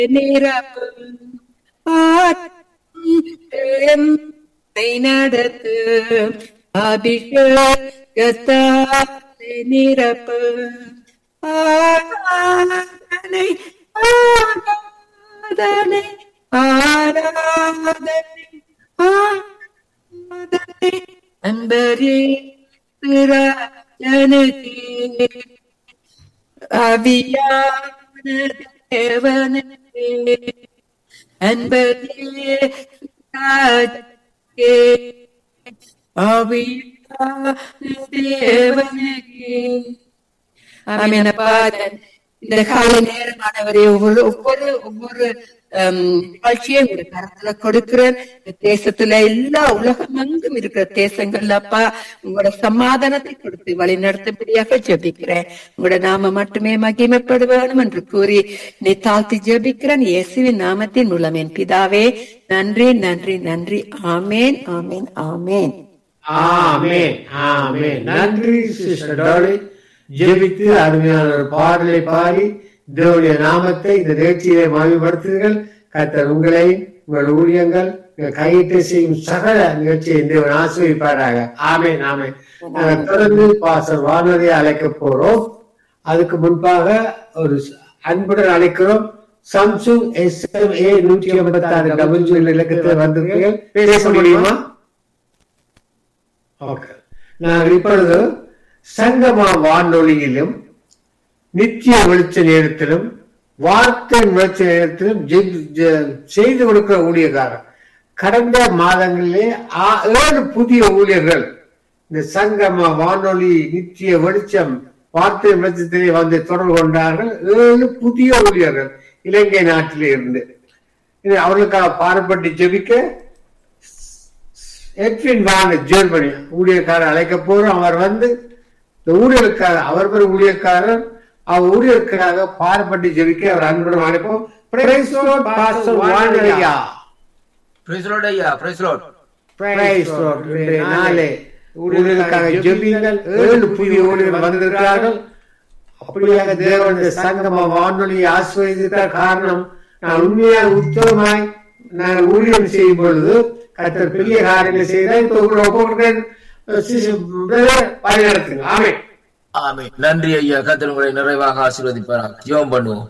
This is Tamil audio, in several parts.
நிரப்பு ஆற்றத்தை நடத்து அபிஷேகத்தாலே நிரப்பு ஆராதனை ஆராதனை ஆராதனை ஆராதனை அன்பரே எனக்கு அவியான தேவனே அன்பரே ராஜே அவியான தேவனே ஆமீன் அப்பா இந்த காலை நேரமானவரே ஒவ்வொரு ஒவ்வொரு ஒவ்வொரு நிகழ்ச்சியை ஒரு கரத்துல கொடுக்கிறேன் இந்த தேசத்துல எல்லா உலகம் எங்கும் இருக்கிற தேசங்கள்ல அப்பா உங்களோட சமாதானத்தை கொடுத்து வழி நடத்தும்படியாக ஜெபிக்கிறேன் உங்களோட நாம மட்டுமே மகிமைப்பட வேணும் என்று கூறி நீ தாழ்த்தி ஜெபிக்கிறேன் இயேசுவின் நாமத்தின் மூலம் என் பிதாவே நன்றி நன்றி நன்றி ஆமேன் ஆமேன் ஆமேன் ஆமென் ஆமென் நன்றி சிஸ்டர் டாலி ஜெபித்து அருமையான ஒரு பாடலை பாடி தேவனுடைய நாமத்தை இந்த நிகழ்ச்சியிலே மகிமைப்படுத்துங்கள் கர்த்தர் உங்களை உங்கள் ஊழியங்கள் உங்கள் கையிட்டு செய்யும் சகல நிகழ்ச்சியை தேவன் ஆசிரியப்பாராக ஆமென் ஆமென் நாங்கள் தொடர்ந்து பாசர் வானொலியை அழைக்க போறோம் அதுக்கு முன்பாக ஒரு அன்புடன் அழைக்கிறோம் சாம்சுங் எஸ் எம் ஏ நூற்றி ஐம்பத்தி ஆறு டபுள் இலக்கத்தில் வந்திருக்கீர்கள் பேச முடியுமா ஓகே நாங்கள் இப்பொழுது சங்கமா வானொலியிலும் நித்திய வெளிச்ச நேரத்திலும் வார்த்தை வெளிச்ச நேரத்திலும் ஜெபி- ஜெ- செய்து கொடுக்கிற ஊழியக்காரர் கடந்த மாதங்களிலே ஆ- ஏழு புதிய ஊழியர்கள் இந்த சங்கம வானொலி நித்திய வெளிச்சம் வார்த்தை வெளிச்சத்திலே வந்து தொடர்பு கொண்டார்கள் ஏழு புதிய ஊழியர்கள் இலங்கை நாட்டிலே இருந்து இது அவர்களுக்காக பாடுபட்டு ஜெபிக்க எட்வின் வான் ஜெர்மனி ஊழியக்காரர் அழைக்க போறோம் அவர் வந்து இந்த ஊழியருக்காக அவர் ஒரு ஊழியக்காரர் அவர் ஊழியருக்காக பாடுபட்டு ஜெபிக்க அவர் அன்புடன் அழைப்போம் Praise Lord, Pastor வானரையா. பிரைஸ் லார்ட் ஐயா பிரைஸ் லார்ட் Praise Lord. இன்றைய நாளே ஊழியருக்காக ஜெபிங்கள் ஏழு புதிய ஊழியர்கள் வந்திருக்கிறார்கள் அப்படியாக தேவனுடைய சங்கம வானொலியை ஆசிர்வதித்தார் காரணம் நான் உண்மையாக உத்தமமாய் நான் ஊழியம் செய்யும் பொழுது கத்தர் பெரிய காரியங்களை செய்தால் இப்ப உங்களை ஒப்புக்கொடுக்கிறேன். சிசு- brother, வழிநடத்துங்க ஆமென் ஆமே நன்றி ஐயா கர்த்தர் உங்களை நிறைவாக ஆசீர்வதிப்பாராக ஜெபம் பண்ணுவோம்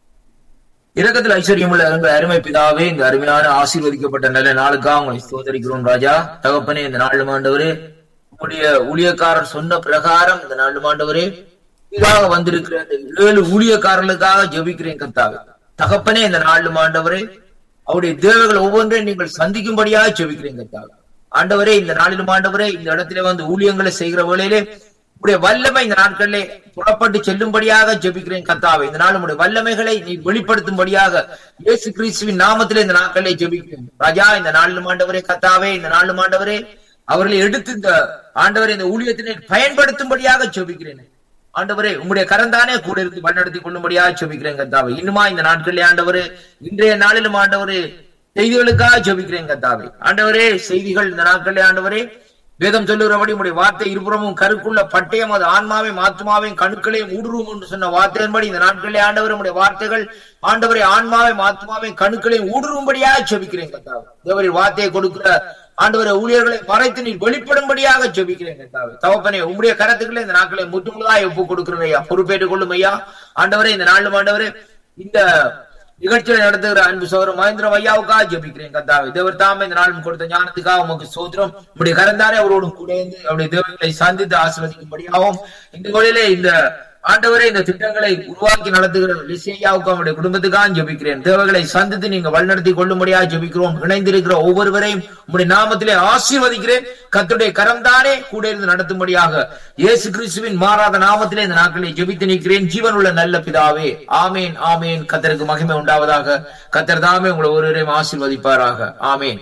இரக்கத்தில் ஐஸ்வர்யமுள்ள எங்கள் அருமை பிதாவே இந்த அருமையான ஆசீர்வதிக்கப்பட்ட நல்ல நாளுக்காக உங்களை ஸ்தோத்தரிக்கிறோம் ராஜா தகப்பனே இந்த நாள் ஆண்டவரே உங்களுடைய ஊழியக்காரர் சொன்ன பிரகாரம் இந்த நாள் ஆண்டவரே இதாக வந்திருக்கிற இந்த ஏழு ஊழியக்காரர்களுக்காக ஜெபிக்கிறேன் கர்த்தாவே தகப்பனே இந்த நாள் ஆண்டவரே அவருடைய தேவைகள் ஒவ்வொன்றையும் நீங்கள் சந்திக்கும்படியாக ஜெபிக்கிறேன் கர்த்தாவே ஆண்டவரே இந்த நாளிலும் ஆண்டவரே இந்த இடத்திலே வந்து ஊழியங்களை செய்கிற வேளையிலே உடைய வல்லமை இந்த நாட்களிலே புறப்பட்டு செல்லும்படியாக ஜெபிக்கிறேன் கத்தாவே இந்த நாள் உடைய வல்லமைகளை நீ வெளிப்படுத்தும்படியாக இயேசு கிறிஸ்துவின் நாமத்திலே இந்த நாட்களிலே ஜெபிக்கிறேன் ராஜா இந்த நாளிலும் ஆண்டவரே கத்தாவே இந்த நாளிலும் ஆண்டவரே அவர்களை எடுத்து இந்த ஆண்டவரை இந்த ஊழியத்தினை பயன்படுத்தும்படியாக ஜெபிக்கிறேன் ஆண்டவரே உங்களுடைய கரந்தானே கூட இருந்து வழிநடத்தி கொள்ளும்படியாக ஜெபிக்கிறேன் கத்தாவே இன்னுமா இந்த நாட்களிலே ஆண்டவரே இன்றைய நாளிலும் ஆண்டவரே செய்திகளுக்காக ஜெபிக்கிறேன் கத்தாவே ஆண்டவரே செய்திகள் இந்த நாட்களிலே ஆண்டவரே வேதம் சொல்லுகிறபடி உடைய வார்த்தை இருபுறமும் கருக்குள்ள பட்டயம் அது ஆன்மாவையும் ஆத்மாவையும் கணுக்களையும் ஊடுருவும் என்று சொன்ன வார்த்தையின்படி இந்த நாட்களிலே ஆண்டவர் உடைய வார்த்தைகள் ஆண்டவரை ஆன்மாவையும் ஆத்மாவையும் கணுக்களையும் ஊடுருவும்படியாக ஜெபிக்கிறேன் கத்தாவே தேவரின் வார்த்தையை கொடுக்கிற ஆண்டவரை ஊழியர்களை மறைத்து நீர் வெளிப்படும்படியாக ஜெபிக்கிறேன் கத்தாவே தவப்பனே உங்களுடைய கரத்துக்களை இந்த நாட்களை முற்றுமுழுதாய் ஒப்பு கொடுக்கிறேன் ஐயா பொறுப்பேற்றுக் கொள்ளும் ஐயா ஆண்டவரே இந்த நாளும் ஆண்டவரே இந்த நிகழ்ச்சியை நடத்துகிற அன்பு சோதரம் மகேந்திர ஐயாவுக்காக ஜெபிக்கிறேன் கத்தாவே தேவர் தாமே இந்த நாளும் கொடுத்த ஞானத்துக்காக உமக்கு சோதரம் உடைய கரந்தாரே அவரோடும் கூட இருந்து அவருடைய தேவர்களை சந்தித்து ஆசிர்வதிக்கும்படியாகவும் இந்த வேளையிலே இந்த ஆண்டவரே இந்த திட்டங்களை உருவாக்கி நடத்துகிற லிசையாவுக்கு அவருடைய குடும்பத்துக்காக ஜெபிக்கிறேன் தேவைகளை சந்தித்து நீங்க வழிநடத்தி கொள்ளும்படியாக ஜெபிக்கிறோம் இணைந்திருக்கிற ஒவ்வொருவரையும் உங்களுடைய நாமத்திலே ஆசீர்வதிக்கிறேன் கத்துடைய கரம்தானே கூட இருந்து நடத்தும்படியாக இயேசு கிறிஸ்துவின் மாறாத நாமத்திலே இந்த நாட்களை ஜெபித்து நிற்கிறேன் ஜீவனுள்ள நல்ல பிதாவே ஆமேன் ஆமேன் கத்தருக்கு மகிமை உண்டாவதாக கத்தர் தாமே உங்களை ஒருவரையும் ஆசீர்வதிப்பாராக ஆமேன்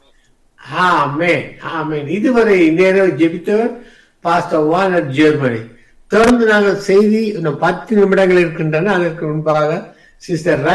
ஆமென் ஆமென் இதுவரை நேரம் ஜெபித்தவர் பாஸ்டர் வானர் ஜெர்மனி தொடர்ந்து நாங்கள் செய்தி இன்னும் பத்து நிமிடங்கள் இருக்கின்றன அதற்கு முன்பாக சிஸ்டர்